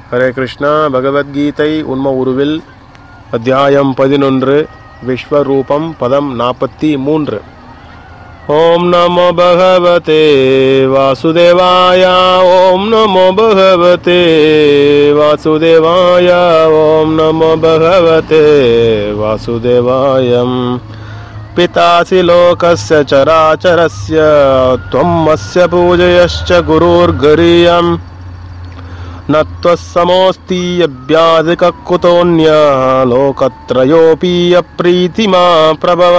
ஹரே கிருஷ்ணா பகவத்கீதை உண்ம உருவில் அத்தியாயம் பதினொன்று விஸ்வரூபம் பதம் நாற்பத்தி மூன்று ஓம் நமோ பகவதே வாசுதேவாய ஓம் நமோ பகவதே வாசுதேவாய ஓம் நமோ பகவதே வாசுதேவாயம் पितासि लोकस्य चराचरस्य त्वमस्य पूजयश्च गुरुर्गरीयम् न त्वस्समोऽस्ति यव्याधिककुतोऽन्या लोकत्रयोऽपि अप्रीतिमा प्रभव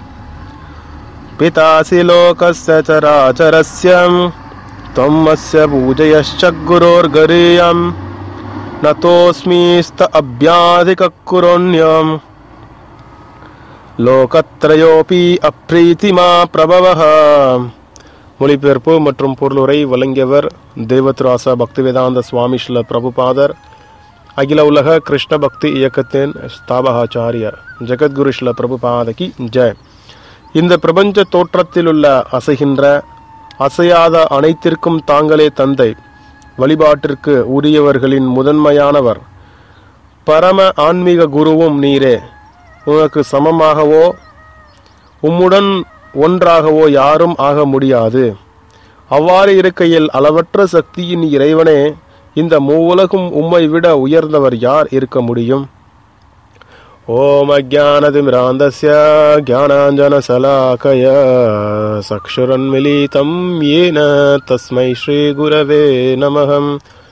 पितासि लोकस्य चराचरस्य त्वमस्य पूजयश्च गुरोर्गरीयम् न तोऽस्मिस्त अभ्याधिककुरोऽन्यम् லோகத்ரயோபி அப்ரீதிமா பிரபவஹ மொழிபெயர்ப்பு மற்றும் பொருளுரை வழங்கியவர் தேவத்ராச பக்திவேதாந்த சுவாமி ஸ்ல பிரபுபாதர் அகில உலக கிருஷ்ண பக்தி இயக்கத்தின் ஸ்தாபகாச்சாரியர் ஜெகத்குரு ஸ்ல பிரபுபாதகி ஜெய் இந்த பிரபஞ்ச தோற்றத்திலுள்ள அசைகின்ற அசையாத அனைத்திற்கும் தாங்களே தந்தை வழிபாட்டிற்கு உரியவர்களின் முதன்மையானவர் பரம ஆன்மீக குருவும் நீரே உனக்கு சமமாகவோ உம்முடன் ஒன்றாகவோ யாரும் ஆக முடியாது அவ்வாறு இருக்கையில் அளவற்ற சக்தியின் இறைவனே இந்த மூவுலகும் உம்மை விட உயர்ந்தவர் யார் இருக்க முடியும் ஓம் அஜானதிமிராந்தஸ்ய ஜானாஞ்சனசலாக்கய சக்ஷுரன்மிலிதம் ஏன தஸ்மை ஸ்ரீகுரவே நமகம்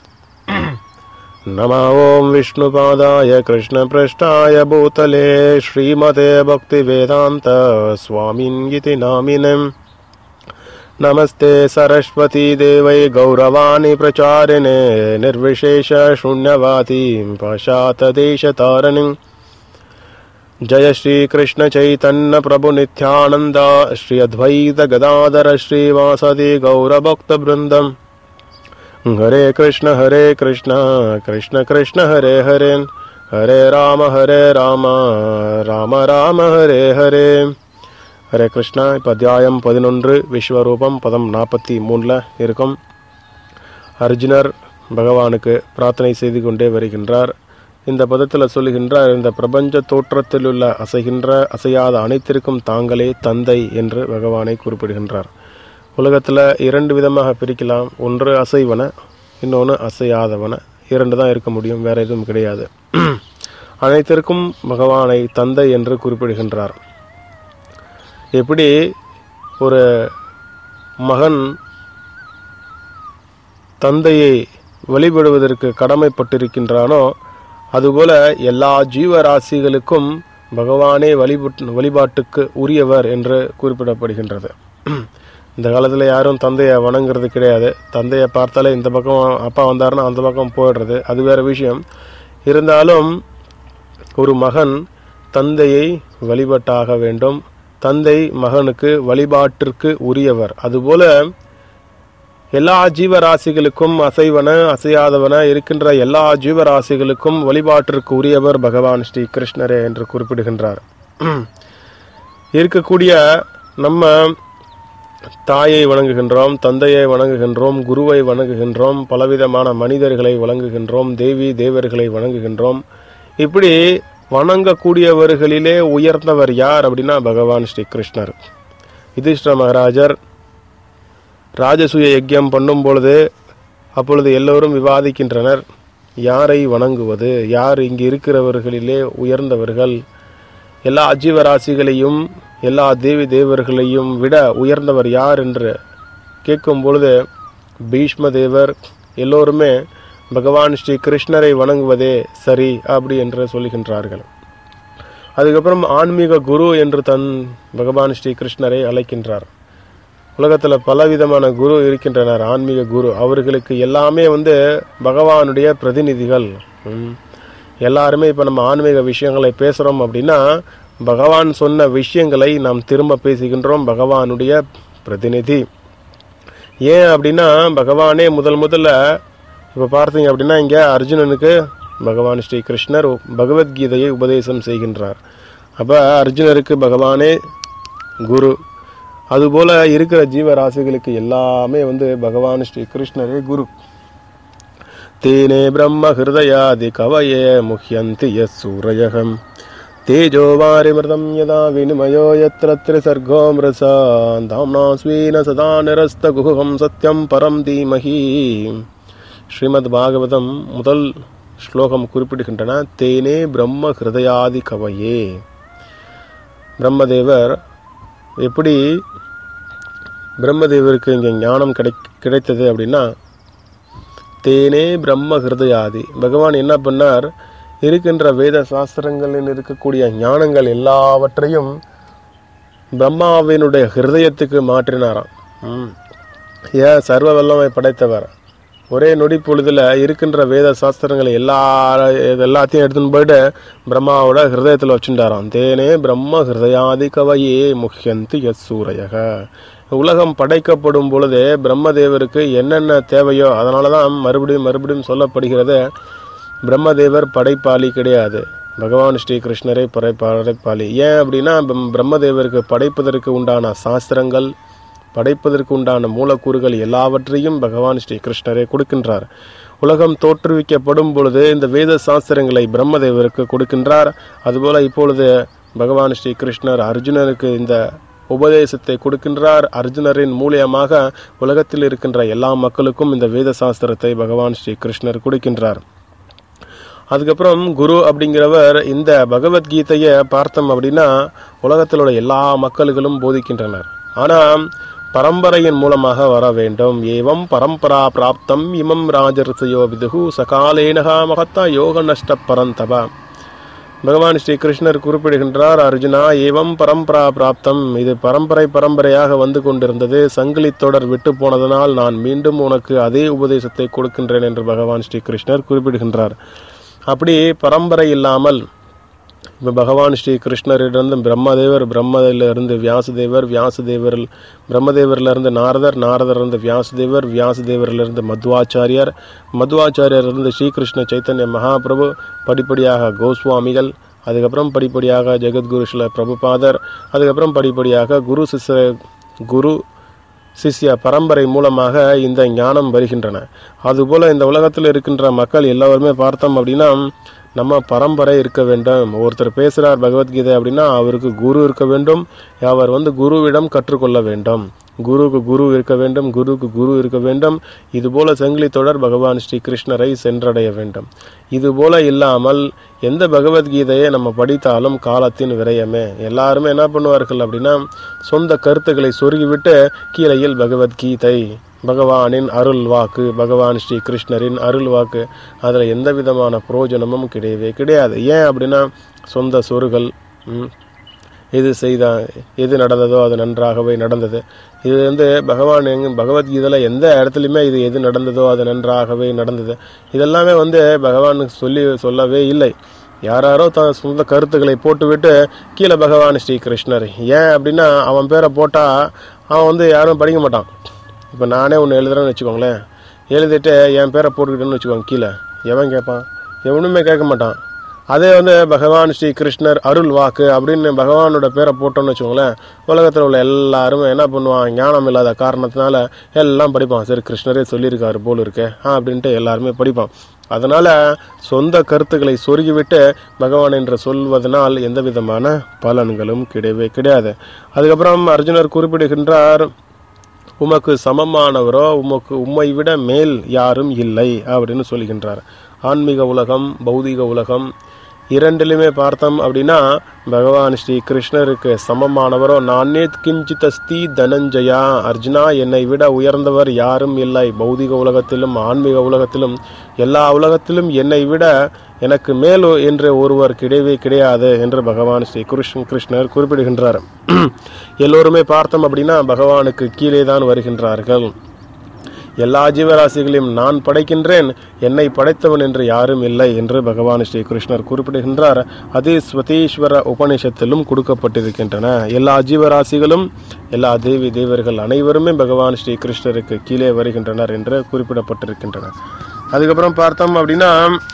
नमः ॐ विष्णुपादाय कृष्णपृष्ठाय भूतले श्रीमते भक्तिवेदान्त स्वामिन् इति नामिनम् नमस्ते सरस्वती देवै गौरवाणि प्रचारिणे निर्विशेषशून्यवातीं पाशातदेशतारिणीम् जय श्रीकृष्णचैतन्यप्रभुनित्यानन्द श्री अद्वैतगदाधर श्रीवासदि गौरभक्तवृन्दम् हरे कृष्ण हरे कृष्ण कृष्ण कृष्ण हरे हरे हरे राम हरे ராம ராம ராம ஹரே ஹரே ஹரே கிருஷ்ணா இப்போ அத்தியாயம் பதினொன்று விஸ்வரூபம் பதம் நாற்பத்தி மூணில் இருக்கும் அர்ஜுனர் பகவானுக்கு பிரார்த்தனை செய்து கொண்டே வருகின்றார் இந்த பதத்தில் சொல்லுகின்றார் இந்த பிரபஞ்ச தோற்றத்தில் உள்ள அசைகின்ற அசையாத அனைத்திற்கும் தாங்களே தந்தை என்று பகவானை குறிப்பிடுகின்றார் உலகத்தில் இரண்டு விதமாக பிரிக்கலாம் ஒன்று அசைவன இன்னொன்று அசையாதவன இரண்டு தான் இருக்க முடியும் வேற எதுவும் கிடையாது அனைத்திற்கும் பகவானை தந்தை என்று குறிப்பிடுகின்றார் எப்படி ஒரு மகன் தந்தையை வழிபடுவதற்கு கடமைப்பட்டிருக்கின்றானோ அதுபோல எல்லா ஜீவராசிகளுக்கும் பகவானே வழிபட்டு வழிபாட்டுக்கு உரியவர் என்று குறிப்பிடப்படுகின்றது இந்த காலத்தில் யாரும் தந்தையை வணங்குறது கிடையாது தந்தையை பார்த்தாலே இந்த பக்கம் அப்பா வந்தாருன்னா அந்த பக்கம் போயிடுறது அது வேற விஷயம் இருந்தாலும் ஒரு மகன் தந்தையை வழிபட்டாக வேண்டும் தந்தை மகனுக்கு வழிபாட்டிற்கு உரியவர் அதுபோல எல்லா ஜீவராசிகளுக்கும் அசைவன அசையாதவன இருக்கின்ற எல்லா ஜீவராசிகளுக்கும் வழிபாட்டிற்கு உரியவர் பகவான் ஸ்ரீ கிருஷ்ணரே என்று குறிப்பிடுகின்றார் இருக்கக்கூடிய நம்ம தாயை வணங்குகின்றோம் தந்தையை வணங்குகின்றோம் குருவை வணங்குகின்றோம் பலவிதமான மனிதர்களை வணங்குகின்றோம் தேவி தேவர்களை வணங்குகின்றோம் இப்படி வணங்கக்கூடியவர்களிலே உயர்ந்தவர் யார் அப்படின்னா பகவான் ஸ்ரீ கிருஷ்ணர் யுதிஷ்ட மகாராஜர் ராஜசூய யஜ்யம் பண்ணும் பொழுது அப்பொழுது எல்லோரும் விவாதிக்கின்றனர் யாரை வணங்குவது யார் இங்கு இருக்கிறவர்களிலே உயர்ந்தவர்கள் எல்லா ஜீவராசிகளையும் எல்லா தேவி தேவர்களையும் விட உயர்ந்தவர் யார் என்று கேட்கும் பொழுது பீஷ்ம தேவர் எல்லோருமே பகவான் ஸ்ரீ கிருஷ்ணரை வணங்குவதே சரி அப்படி என்று சொல்லுகின்றார்கள் அதுக்கப்புறம் ஆன்மீக குரு என்று தன் பகவான் ஸ்ரீ கிருஷ்ணரை அழைக்கின்றார் உலகத்தில் பலவிதமான குரு இருக்கின்றனர் ஆன்மீக குரு அவர்களுக்கு எல்லாமே வந்து பகவானுடைய பிரதிநிதிகள் எல்லாருமே இப்போ நம்ம ஆன்மீக விஷயங்களை பேசுகிறோம் அப்படின்னா பகவான் சொன்ன விஷயங்களை நாம் திரும்ப பேசுகின்றோம் பகவானுடைய பிரதிநிதி ஏன் அப்படின்னா பகவானே முதல் முதல்ல இப்போ பார்த்தீங்க அப்படின்னா இங்கே அர்ஜுனனுக்கு பகவான் ஸ்ரீ கிருஷ்ணர் பகவத்கீதையை உபதேசம் செய்கின்றார் அப்போ அர்ஜுனருக்கு பகவானே குரு அதுபோல இருக்கிற ஜீவராசிகளுக்கு எல்லாமே வந்து பகவான் ஸ்ரீ கிருஷ்ணரே குரு तेने ब्रह्महृदयादि कवये मुह्यन्ति यः सूरयः तेजो वारिमृतं यदा विनिमयो यत्र त्रिसर्गो मृषा धाम्ना स्वेन सदा निरस्तगुहं सत्यं परं धीमहि ஸ்ரீமத் பாகவதம் முதல் ஸ்லோகம் குறிப்பிடுகின்றன தேனே பிரம்ம ஹிருதயாதி கவையே பிரம்மதேவர் எப்படி பிரம்மதேவருக்கு இங்கே ஞானம் கிடை கிடைத்தது அப்படின்னா தேனே பிரம்ம ஹிருதயாதி பகவான் என்ன பண்ணார் இருக்கின்ற வேத சாஸ்திரங்களில் இருக்கக்கூடிய ஞானங்கள் எல்லாவற்றையும் பிரம்மாவினுடைய ஹிருதயத்துக்கு மாற்றினாராம் ம். ஏன் சர்வ வல்லமை படைத்தவர் ஒரே நொடி பொழுதுல இருக்கின்ற வேத சாஸ்திரங்களை எல்லா எல்லாத்தையும் எடுத்துன்னு போயிட்டு பிரம்மாவோட ஹிருதயத்தில் வச்சுட்டாராம் தேனே பிரம்ம ஹிருதயாதி கவையே முஹ்யந்தி எஸ் சூரையக உலகம் படைக்கப்படும் பொழுதே பிரம்மதேவருக்கு என்னென்ன தேவையோ அதனால தான் மறுபடியும் மறுபடியும் சொல்லப்படுகிறது பிரம்மதேவர் படைப்பாளி கிடையாது பகவான் ஸ்ரீ கிருஷ்ணரே படை படைப்பாளி ஏன் அப்படின்னா பிரம்- பிரம்மதேவருக்கு படைப்பதற்கு உண்டான சாஸ்திரங்கள் படைப்பதற்கு உண்டான மூலக்கூறுகள் எல்லாவற்றையும் பகவான் ஸ்ரீ கிருஷ்ணரே கொடுக்கின்றார் உலகம் தோற்றுவிக்கப்படும் பொழுது இந்த வேத சாஸ்திரங்களை பிரம்மதேவருக்கு கொடுக்கின்றார் அதுபோல இப்பொழுது பகவான் ஸ்ரீ கிருஷ்ணர் அர்ஜுனனுக்கு இந்த உபதேசத்தை கொடுக்கின்றார் அர்ஜுனரின் மூலியமாக உலகத்தில் இருக்கின்ற எல்லா மக்களுக்கும் இந்த வேத சாஸ்திரத்தை பகவான் ஸ்ரீ கிருஷ்ணர் கொடுக்கின்றார் அதுக்கப்புறம் குரு அப்படிங்கிறவர் இந்த பகவத்கீதையை பார்த்தோம் அப்படின்னா உலகத்தில் உள்ள எல்லா மக்களுக்கும் போதிக்கின்றனர் ஆனா பரம்பரையின் மூலமாக வர வேண்டும் ஏவம் பரம்பரா பிராப்தம் இமம் ராஜர்சயோ விதுகு சகாலேனகா மகத்தா யோக நஷ்ட பரந்தப பகவான் ஸ்ரீ கிருஷ்ணர் குறிப்பிடுகின்றார் அர்ஜுனா ஏவம் பரம்பரா பிராப்தம் இது பரம்பரை பரம்பரையாக வந்து கொண்டிருந்தது சங்கிலி தொடர் விட்டு போனதனால் நான் மீண்டும் உனக்கு அதே உபதேசத்தை கொடுக்கின்றேன் என்று பகவான் ஸ்ரீ கிருஷ்ணர் குறிப்பிடுகின்றார் அப்படி பரம்பரை இல்லாமல் இப்போ பகவான் ஸ்ரீ கிருஷ்ணரிடந்து பிரம்மதேவர் பிரம்மதிலிருந்து வியாசதேவர் வியாசதேவர் பிரம்மதேவரிலிருந்து நாரதர் நாரதரிலிருந்து வியாசதேவர் வியாசதேவரிலிருந்து மத்வாச்சாரியார் மத்வாச்சாரியரிலிருந்து ஸ்ரீகிருஷ்ண சைத்தன்ய மகாபிரபு படிப்படியாக கோஸ்வாமிகள் அதுக்கப்புறம் படிப்படியாக ஜெகத்குரு ஸ்ரீல பிரபுபாதர் அதுக்கப்புறம் படிப்படியாக குரு சிஷ்ய குரு சிஷ்ய பரம்பரை மூலமாக இந்த ஞானம் வருகின்றன அதுபோல இந்த உலகத்தில் இருக்கின்ற மக்கள் எல்லாருமே பார்த்தோம் அப்படின்னா நம்ம பரம்பரை இருக்க வேண்டும் ஒருத்தர் பேசுறார் பகவத்கீதை அப்படின்னா அவருக்கு குரு இருக்க வேண்டும் அவர் வந்து குருவிடம் கற்றுக்கொள்ள வேண்டும் குருக்கு குரு இருக்க வேண்டும் குருக்கு குரு இருக்க வேண்டும் இதுபோல சங்கிலி தொடர் பகவான் ஸ்ரீ கிருஷ்ணரை சென்றடைய வேண்டும் இதுபோல இல்லாமல் எந்த பகவத்கீதையை நம்ம படித்தாலும் காலத்தின் விரயமே எல்லாருமே என்ன பண்ணுவார்கள் அப்படின்னா சொந்த கருத்துக்களை சொருகிவிட்டு கீழையில் பகவத்கீதை பகவானின் அருள் வாக்கு பகவான் ஸ்ரீ கிருஷ்ணரின் அருள் வாக்கு அதில் எந்த விதமான பிரயோஜனமும் கிடையவே கிடையாது ஏன் அப்படின்னா சொந்த சொருகள் ம், எது செய்தா எது நடந்ததோ அது நன்றாகவே நடந்தது இது வந்து பகவான் எங்க பகவத்கீதையில் எந்த இடத்துலையுமே இது எது நடந்ததோ அது நன்றாகவே நடந்தது இதெல்லாமே வந்து பகவானுக்கு சொல்லி சொல்லவே இல்லை யாராரோ தன் சொந்த கருத்துக்களை போட்டுவிட்டு கீழே பகவான் ஸ்ரீ கிருஷ்ணர் ஏன் அப்படின்னா அவன் பேரை போட்டால் அவன் வந்து யாரும் படிக்க மாட்டான் இப்போ நானே ஒன்று எழுதுறேன்னு வச்சுக்கோங்களேன் எழுதிட்டு என் பேரை போட்டுக்கிட்டேன்னு வச்சுக்கோங்க கீழே எவன் கேட்பான் எவனுமே கேட்க மாட்டான் அதே வந்து பகவான் ஸ்ரீ கிருஷ்ணர் அருள் வாக்கு அப்படின்னு பகவானோட பேரை போட்டோம்னு வச்சுக்கோங்களேன் உலகத்தில் உள்ள எல்லாருமே என்ன பண்ணுவான் ஞானம் இல்லாத காரணத்தினால எல்லாம் படிப்பான் சரி கிருஷ்ணரே சொல்லியிருக்காரு போல் இருக்கே ஆ அப்படின்ட்டு எல்லாருமே படிப்பான் அதனால சொந்த கருத்துக்களை சொருகிவிட்டு பகவான் என்று சொல்வதனால் எந்த விதமான பலன்களும் கிடையவே கிடையாது அதுக்கப்புறம் அர்ஜுனர் குறிப்பிடுகின்றார் உமக்கு சமமானவரோ உமக்கு உம்மை விட மேல் யாரும் இல்லை அப்படின்னு சொல்கின்றார் ஆன்மீக உலகம் பௌதிக உலகம் இரண்டிலுமே பார்த்தோம் அப்படின்னா பகவான் ஸ்ரீ கிருஷ்ணருக்கு சமமானவரோ நானே கிஞ்சித் அஸ்தி தனஞ்சயா அர்ஜுனா என்னை விட உயர்ந்தவர் யாரும் இல்லை பௌதிக உலகத்திலும் ஆன்மீக உலகத்திலும் எல்லா உலகத்திலும் என்னை விட எனக்கு மேலோ என்று ஒருவர் கிடையவே கிடையாது என்று பகவான் ஸ்ரீ கிருஷ்ண கிருஷ்ணர் குறிப்பிடுகின்றார் எல்லோருமே பார்த்தோம் அப்படின்னா பகவானுக்கு கீழே தான் வருகின்றார்கள் எல்லா ஜீவராசிகளையும் நான் படைக்கின்றேன் என்னை படைத்தவன் என்று யாரும் இல்லை என்று பகவான் ஸ்ரீ கிருஷ்ணர் குறிப்பிடுகின்றார் அது ஸ்வதீஸ்வர உபநிஷத்திலும் கொடுக்கப்பட்டிருக்கின்றன எல்லா ஜீவராசிகளும் எல்லா தேவி தேவர்கள் அனைவருமே பகவான் ஸ்ரீ கிருஷ்ணருக்கு கீழே வருகின்றனர் என்று குறிப்பிடப்பட்டிருக்கின்றன அதுக்கப்புறம் பார்த்தோம் அப்படின்னா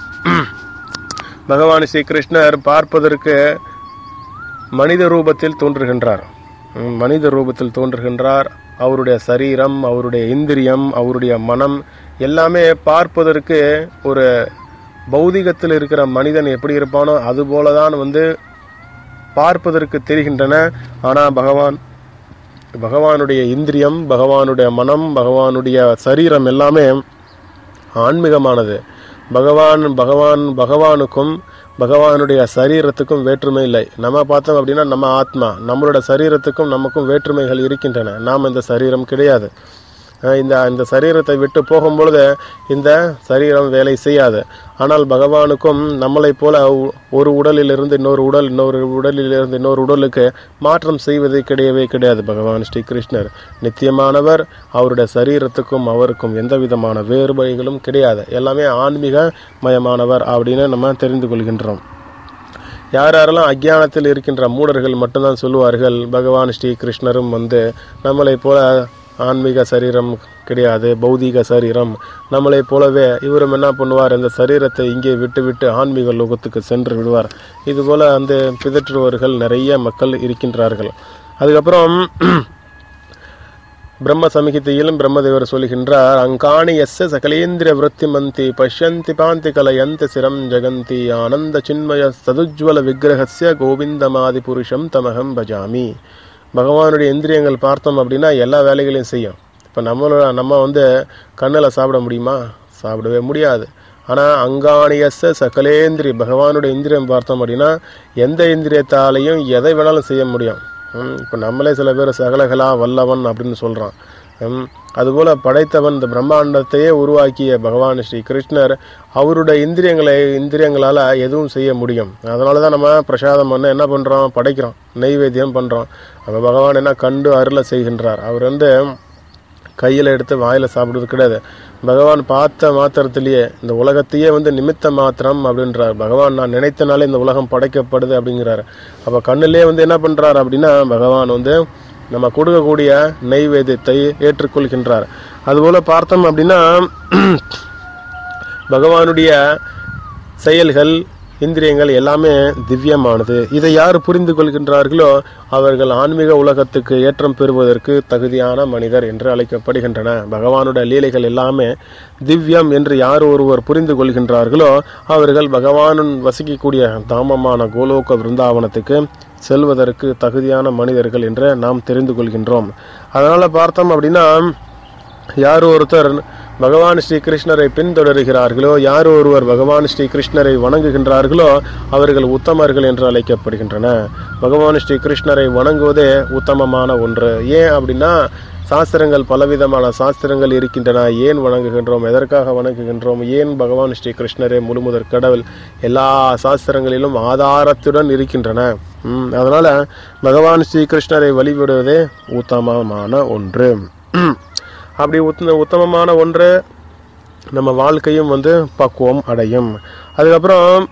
பகவான் ஸ்ரீ கிருஷ்ணர் பார்ப்பதற்கு மனித ரூபத்தில் தோன்றுகின்றார் ம், மனித ரூபத்தில் தோன்றுகின்றார் அவருடைய சரீரம் அவருடைய இந்திரியம் அவருடைய மனம் எல்லாமே பார்ப்பதற்கு ஒரு பௌதிகத்தில் இருக்கிற மனிதன் எப்படி இருப்பானோ அது போலதான் வந்து பார்ப்பதற்கு தெரிகின்றன ஆனா பகவான் பகவானுடைய இந்திரியம் பகவானுடைய மனம் பகவானுடைய சரீரம் எல்லாமே ஆன்மீகமானது பகவான் பகவான் பகவானுக்கும் பகவானுடைய சரீரத்துக்கும் வேற்றுமை இல்லை நம்ம பார்த்தோம் அப்படின்னா நம்ம ஆத்மா நம்மளோட சரீரத்துக்கும் நமக்கும் வேற்றுமைகள் இருக்கின்றன நாம் இந்த சரீரம் கிடையாது அஹ் இந்த இந்த சரீரத்தை விட்டு போகும்பொழுது இந்த சரீரம் வேலை செய்யாது ஆனால் பகவானுக்கும் நம்மளைப் போல உ- ஒரு உடலிலிருந்து இன்னொரு உடல் இன்னொரு உடலிலிருந்து இன்னொரு உடலுக்கு மாற்றம் செய்வது கிடையவே கிடையாது பகவான் ஸ்ரீ கிருஷ்ணர் நித்தியமானவர் அவருடைய சரீரத்துக்கும் அவருக்கும் எந்த விதமான வேறுபாடுகளும் கிடையாது எல்லாமே ஆன்மீக மயமானவர் அப்படின்னு நம்ம தெரிந்து கொள்கின்றோம் யார் யாரெல்லாம் அஜ்ஞானத்தில் இருக்கின்ற மூடர்கள் மட்டும்தான் சொல்லுவார்கள் பகவான் ஸ்ரீ கிருஷ்ணரும் வந்து நம்மளைப் போல ஆன்மீக சரீரம் கிடையாது பௌதீக சரீரம் நம்மளைப் போலவே இவரும் என்ன பண்ணுவார் இந்த சரீரத்தை இங்கே விட்டு விட்டு ஆன்மீக லோகத்துக்கு சென்று விடுவார் இதுபோல அந்த பிதற்றுபவர்கள் நிறைய மக்கள் இருக்கின்றார்கள் அதுக்கப்புறம் பிரம்ம சமிகிதையிலும் பிரம்மதேவர் சொல்கின்றார் அங்காணி எஸ்ஸ சகலேந்திர விருத்தி மந்தி பஷ்யந்தி பாந்தி கலயந்த சிரம் ஜெகந்தி ஆனந்த சின்மய சதுஜ்வல விக்கிரகஸ்ய கோவிந்தமாதி புருஷம் தமகம் பஜாமி பகவானுடைய இந்திரியங்கள் பார்த்தோம் அப்படின்னா எல்லா வேலைகளையும் செய்யும் இப்போ நம்மளோட நம்ம வந்து கண்ணில் சாப்பிட முடியுமா சாப்பிடவே முடியாது ஆனால் அங்காணியச சகலேந்திரி பகவானுடைய இந்திரியம் பார்த்தோம் அப்படின்னா எந்த இந்திரியத்தாலையும் எதை வேணாலும் செய்ய முடியும் இப்போ நம்மளே சில பேர் சகலகலா வல்லவன் அப்படின்னு சொல்கிறான் அதுபோல படைத்தவன் இந்த பிரம்மாண்டத்தையே உருவாக்கிய பகவான் ஸ்ரீ கிருஷ்ணர் அவருடைய இந்திரியங்களை இந்திரியங்களால் எதுவும் செய்ய முடியும் அதனால தான் நம்ம பிரசாதம் பண்ண என்ன பண்ணுறோம் படைக்கிறோம் நெய்வேத்தியம் பண்ணுறோம் நம்ம பகவான் என்ன கண்டு அருளை செய்கின்றார் அவர் வந்து கையில் எடுத்து வாயில் சாப்பிடுறது கிடையாது பகவான் பார்த்த மாத்திரத்திலேயே இந்த உலகத்தையே வந்து நிமித்த மாத்திரம் அப்படின்றார் பகவான் நான் நினைத்தனாலே இந்த உலகம் படைக்கப்படுது அப்படிங்கிறாரு அப்போ கண்ணிலே வந்து என்ன பண்ணுறாரு அப்படின்னா பகவான் வந்து நம்ம கொடுக்கக்கூடிய நெய்வேத்தியத்தை ஏற்றுக்கொள்கின்றார் அதுபோல் பார்த்தோம் அப்படின்னா பகவானுடைய செயல்கள் இந்திரியங்கள் எல்லாமே திவ்யமானது இதை யார் புரிந்து கொள்கின்றார்களோ அவர்கள் ஆன்மீக உலகத்துக்கு ஏற்றம் பெறுவதற்கு தகுதியான மனிதர் என்று அழைக்கப்படுகின்றன பகவானுடைய லீலைகள் எல்லாமே திவ்யம் என்று யார் ஒருவர் புரிந்து கொள்கின்றார்களோ அவர்கள் பகவானுன் வசிக்கக்கூடிய தாமமான கோலோக பிருந்தாவனத்துக்கு செல்வதற்கு தகுதியான மனிதர்கள் என்று நாம் தெரிந்து கொள்கின்றோம் அதனால பார்த்தோம் அப்படின்னா யார் ஒருத்தர் பகவான் ஸ்ரீ கிருஷ்ணரை பின்தொடர்கிறார்களோ யார் ஒருவர் பகவான் ஸ்ரீ கிருஷ்ணரை வணங்குகின்றார்களோ அவர்கள் உத்தமர்கள் என்று அழைக்கப்படுகின்றன பகவான் ஸ்ரீ கிருஷ்ணரை வணங்குவதே உத்தமமான ஒன்று ஏன் அப்படின்னா சாஸ்திரங்கள் பலவிதமான சாஸ்திரங்கள் இருக்கின்றன ஏன் வணங்குகின்றோம் எதற்காக வணங்குகின்றோம் ஏன் பகவான் ஸ்ரீ கிருஷ்ணரே முழுமுதற் கடவுள் எல்லா சாஸ்திரங்களிலும் ஆதாரத்துடன் இருக்கின்றன ம், அதனால பகவான் ஸ்ரீ கிருஷ்ணரை வழிபடுவதே உத்தமமான ஒன்று அப்படி உத்த உத்தமமான ஒன்று நம்ம வாழ்க்கையும் வந்து பக்குவம் அடையும் அதுக்கப்புறம்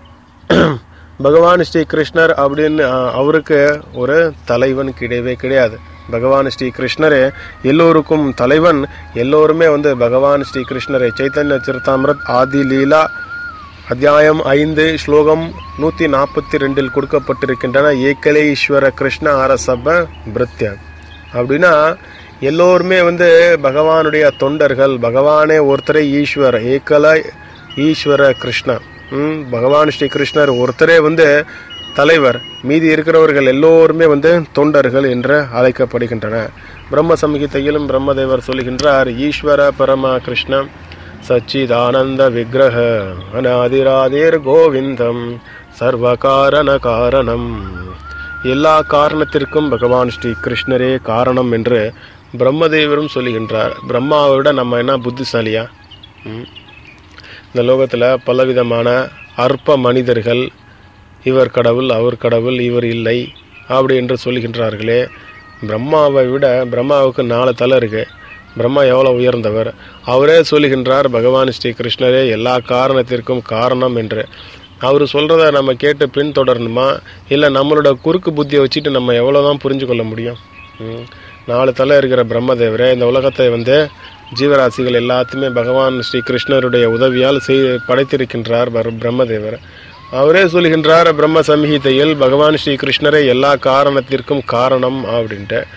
பகவான் ஸ்ரீ கிருஷ்ணர் அப்படின்னு அஹ், அவருக்கு ஒரு தலைவன் கிடையவே கிடையாது பகவான் ஸ்ரீ கிருஷ்ணரே எல்லோருக்கும் தலைவன் எல்லோருமே வந்து பகவான் ஸ்ரீ கிருஷ்ணரை சைத்தன்ய சிறுத்தாமிரத் ஆதி லீலா அத்தியாயம் ஐந்து ஸ்லோகம் நூற்றி நாற்பத்தி ரெண்டில் கொடுக்கப்பட்டிருக்கின்றன ஏக்கலே ஈஸ்வர கிருஷ்ண அரசப பிருத்ய அப்படின்னா எல்லோருமே வந்து பகவானுடைய தொண்டர்கள் பகவானே ஒருத்தரே ஈஸ்வர ஏக்கல ஈஸ்வர கிருஷ்ண ம், பகவான் ஸ்ரீ கிருஷ்ணர் ஒருத்தரே வந்து தலைவர் மீதி இருக்கிறவர்கள் எல்லோருமே வந்து தொண்டர்கள் என்று அழைக்கப்படுகின்றன பிரம்ம சம்ஹிதையிலும் பிரம்மதேவர் சொல்கின்றார் ஈஸ்வர பரம கிருஷ்ண சச்சிதானந்த விக்கிரக அநாதிராதேர் கோவிந்தம் சர்வகாரண காரணம் எல்லா காரணத்திற்கும் பகவான் ஸ்ரீ கிருஷ்ணரே காரணம் என்று பிரம்மதேவரும் சொல்லுகின்றார் பிரம்மாவை விட நம்ம என்ன புத்திசாலியா ம்? இந்த லோகத்தில் பலவிதமான அற்ப மனிதர்கள் இவர் கடவுள் அவர் கடவுள் இவர் இல்லை அப்படி என்று சொல்கின்றார்களே பிரம்மாவை விட பிரம்மாவுக்கு நாலு தலை இருக்கு பிரம்மா எவ்வளோ உயர்ந்தவர் அவரே சொல்லுகின்றார் பகவான் ஸ்ரீ கிருஷ்ணரே எல்லா காரணத்திற்கும் காரணம் என்று அவர் சொல்கிறத நம்ம கேட்டு பின்தொடரணுமா இல்லை நம்மளோட குறுக்கு புத்தியை வச்சுட்டு நம்ம எவ்வளோ தான் புரிஞ்சு கொள்ள முடியும் ம். நாலு தலை இருக்கிற பிரம்மதேவரே இந்த உலகத்தை வந்து ஜீவராசிகள் எல்லாத்தையுமே பகவான் ஸ்ரீ கிருஷ்ணருடைய உதவியால் செய் படைத்திருக்கின்றார் பர- பிரம்மதேவர் அவரே சொல்கின்றார் பிரம்ம சம்ஹிதையில் பகவான் ஸ்ரீ கிருஷ்ணரே எல்லா காரணத்திற்கும் காரணம் அப்படின்ட்டு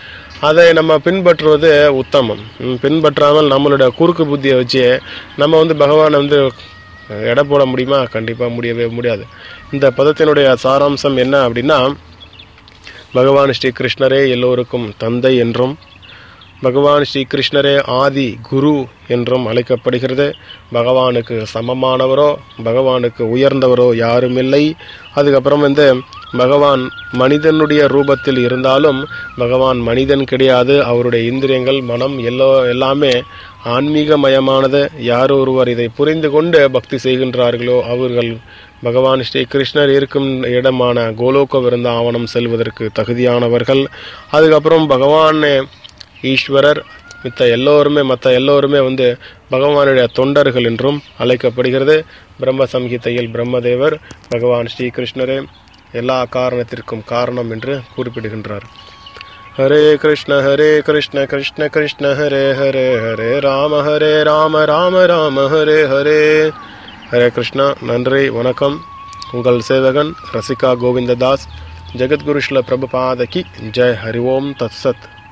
அதை நம்ம பின்பற்றுவது உத்தமம் ம், பின்பற்றாமல் நம்மளுடைய குறுக்கு புத்தியை வச்சு நம்ம வந்து பகவானை வந்து எடை போட முடியுமா கண்டிப்பாக முடியவே முடியாது இந்த பதத்தினுடைய சாராம்சம் என்ன அப்படின்னா பகவான் ஸ்ரீ கிருஷ்ணரே எல்லோருக்கும் தந்தை என்றும் பகவான் ஸ்ரீ கிருஷ்ணரே ஆதி குரு என்றும் அழைக்கப்படுகிறது பகவானுக்கு சமமானவரோ பகவானுக்கு உயர்ந்தவரோ யாரும் இல்லை அதுக்கப்புறம் வந்து பகவான் மனிதனுடைய ரூபத்தில் இருந்தாலும் பகவான் மனிதன் கிடையாது அவருடைய இந்திரியங்கள் மனம் எல்லோ எல்லாமே ஆன்மீகமயமானது யார் ஒருவர் இதை புரிந்து கொண்டு பக்தி செய்கின்றார்களோ அவர்கள் பகவான் ஸ்ரீ கிருஷ்ணர் இருக்கும் இடமான கோலோக விருந்தாவனம் செல்வதற்கு தகுதியானவர்கள் அதுக்கப்புறம் பகவான் ஈஸ்வரர் மித்த எல்லோருமே மற்ற எல்லோருமே வந்து பகவானுடைய தொண்டர்கள் என்றும் அழைக்கப்படுகிறது பிரம்ம சம்ஹிதையில் பிரம்மதேவர் பகவான் ஸ்ரீ கிருஷ்ணரே எல்லா காரணத்திற்கும் காரணம் என்று குறிப்பிடுகின்றார் ஹரே கிருஷ்ண ஹரே கிருஷ்ண கிருஷ்ண கிருஷ்ண ஹரே ஹரே ஹரே ராம ஹரே ராம ராம ராம ஹரே ஹரே ஹரே கிருஷ்ணா நன்றி வணக்கம் உங்கள் சேவகன் ரசிகா கோவிந்ததாஸ் ஜெகத்குரு ஸ்ல பிரபுபாதகி ஜெய் ஹரி ஓம் தத்சத்